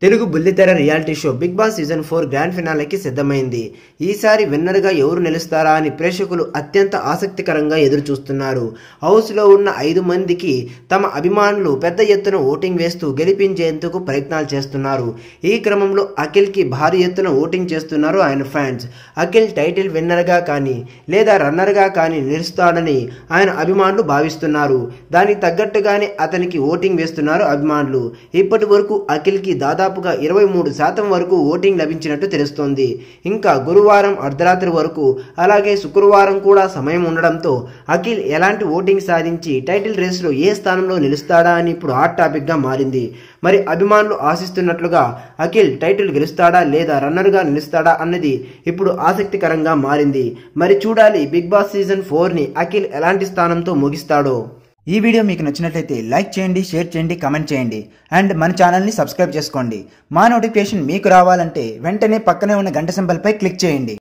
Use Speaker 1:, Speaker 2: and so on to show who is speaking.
Speaker 1: తెలుగు బుల్లితెర reality show Bigg Boss season four grand ఫినాలేకి సిద్ధమైంది ఈసారి విన్నర్గా ఎవరు నిలుస్తారా అని ప్రేక్షకులు అత్యంత ఆసక్తికరంగా ఎదురు చూస్తున్నారు హౌస్లో ఉన్న ఐదు మందికి తమ అభిమానులు పెద్ద ఎత్తున ఓటింగ్ వేస్తూ గెలిపించేందుకు ప్రయత్నాలు చేస్తున్నారు ఈ క్రమంలో అఖిల్కి భారీ ఎత్తున ఓటింగ్ చేస్తున్నారు ఆయన ఫ్యాన్స్ అఖిల్ టైటిల్ విన్నర్గా కానీ లేదా రన్నర్గా కానీ నిలుస్తాడని ఆయన అభిమానులు భావిస్తున్నారు దానికి తగ్గట్టుగానే అతనికి ఓటింగ్ వేస్తున్నారు అభిమానులు ఇప్పటి వరకు అఖిల్కి దాదాపుగా ఇరవై మూడు శాతం వరకు ఓటింగ్ లభించినట్టు తెలుస్తోంది ఇంకా గురువారం అర్ధరాత్రి వరకు అలాగే శుక్రవారం కూడా సమయం ఉండడంతో అఖిల్ ఎలాంటి ఓటింగ్ సాధించి టైటిల్ రేసులో ఏ స్థానంలో నిలుస్తాడా అని ఇప్పుడు హాట్ టాపిక్గా మారింది మరి అభిమానులు ఆశిస్తున్నట్లుగా అఖిల్ టైటిల్ గెలుస్తాడా లేదా రన్నర్గా నిలుస్తాడా అన్నది ఇప్పుడు ఆసక్తికరంగా మారింది మరి చూడాలి బిగ్ బాస్ సీజన్ ఫోర్ని అఖిల్ ఎలాంటి స్థానంతో ముగిస్తాడో
Speaker 2: ఈ వీడియో మీకు నచ్చినట్లయితే లైక్ చేయండి షేర్ చేయండి కామెంట్ చేయండి అండ్ మన ఛానల్ని సబ్స్క్రైబ్ చేసుకోండి మా నోటిఫికేషన్ మీకు రావాలంటే వెంటనే పక్కనే ఉన్న గంట సింబల్పై క్లిక్ చేయండి